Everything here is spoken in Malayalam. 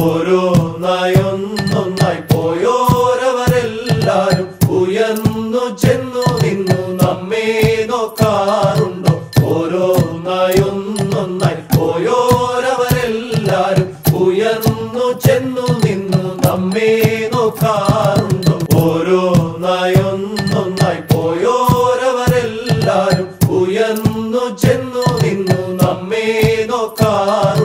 ഓരോന്നായൊന്നൊന്നായി പോയോരവരെല്ലാരും ഉയർന്നു ചെന്നു നിന്നു നമ്മെ നോക്കാറുണ്ടോ ഓരോന്നായൊന്നൊന്നായി പോയോരവരെല്ലാരും ഉയർന്നു ചെന്നു നിന്നു നമ്മെ നോക്കാറുണ്ടോ ഓരോന്നായൊന്നൊന്നായി പോയോരവരെല്ലാരും ഉയർന്നു ചെന്നു നിന്നു നമ്മെ നോക്കാറുണ്ടോ